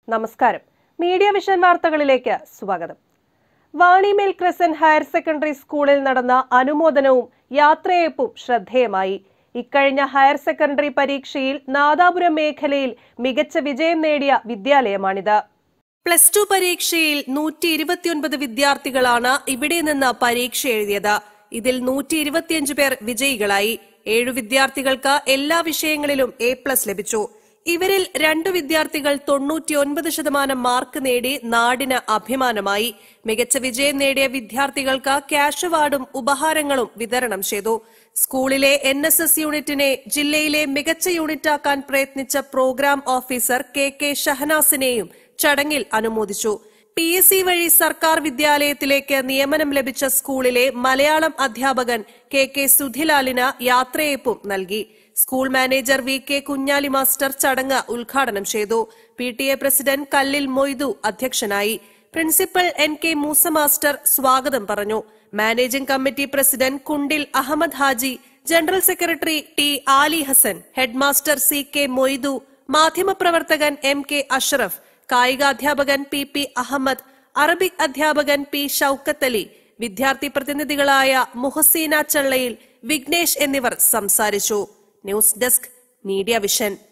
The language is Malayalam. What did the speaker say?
നമസ്കാരം മീഡിയ വിഷൻ വാർത്തകളിലേക്ക് സ്വാഗതം വാണിമേൽ ക്രസന്റ് ഹയർ സെക്കൻഡറി സ്കൂളിൽ നടന്ന അനുമോദനവും യാത്രയയപ്പും ശ്രദ്ധേയമായി ഇക്കഴിഞ്ഞ ഹയർ സെക്കൻഡറി പരീക്ഷയിൽ നാദാപുരം മേഖലയിൽ മികച്ച വിജയം നേടിയ വിദ്യാലയമാണിത് പ്ലസ് ടു പരീക്ഷയിൽ നൂറ്റി ഇരുപത്തിയൊൻപത് വിദ്യാർത്ഥികളാണ് ഇവിടെ നിന്ന് പരീക്ഷ എഴുതിയത് ഇതിൽ നൂറ്റി ഇരുപത്തിയഞ്ച് പേർ വിജയികളായി ഏഴു വിദ്യാർത്ഥികൾക്ക് എല്ലാ വിഷയങ്ങളിലും എ പ്ലസ് ലഭിച്ചു ഇവരിൽ രണ്ടു വിദ്യാർത്ഥികൾ തൊണ്ണൂറ്റിയൊൻപത് ശതമാനം മാർക്ക് നേടി നാടിന് അഭിമാനമായി മികച്ച വിജയം നേടിയ വിദ്യാർത്ഥികൾക്ക് ക്യാഷ് അവാർഡും ഉപഹാരങ്ങളും വിതരണം ചെയ്തു സ്കൂളിലെ എൻ എസ് എസ് യൂണിറ്റിനെ ജില്ലയിലെ മികച്ച യൂണിറ്റാക്കാൻ പ്രയത്നിച്ച പ്രോഗ്രാം ഓഫീസർ കെ കെ ഷഹനാസിനെയും ചടങ്ങിൽ അനുമോദിച്ചു പി എസ് സി വഴി സർക്കാർ വിദ്യാലയത്തിലേക്ക് നിയമനം ലഭിച്ച സ്കൂളിലെ മലയാളം അധ്യാപകൻ കെ കെ സുധിലാലിന് യാത്രയയപ്പും നൽകി school manager V K Kunjali master ചടങ്ങ് ഉദ്ഘാടനം ചെയ്തു P T A president Kallil Moidu അധ്യക്ഷനായി principal N K Moosa master സ്വാഗതം പറഞ്ഞു managing committee president Kundil Ahammed Haji general secretary T Ali Hasan headmaster C K Moidu മാധ്യമപ്രവർത്തകൻ എം കെ അഷ്റഫ് കായികാധ്യാപകൻ പി പി അഹമ്മദ് അറബിക് അധ്യാപകൻ പി ഷൌക്കത്ത് അലി വിദ്യാർത്ഥി പ്രതിനിധികളായ മുഹസീന ചള്ളയിൽ വിഘ്നേഷ് എന്നിവർ സംസാരിച്ചു ന്യൂസ് ഡെസ്ക് മീഡിയ വിഷൻ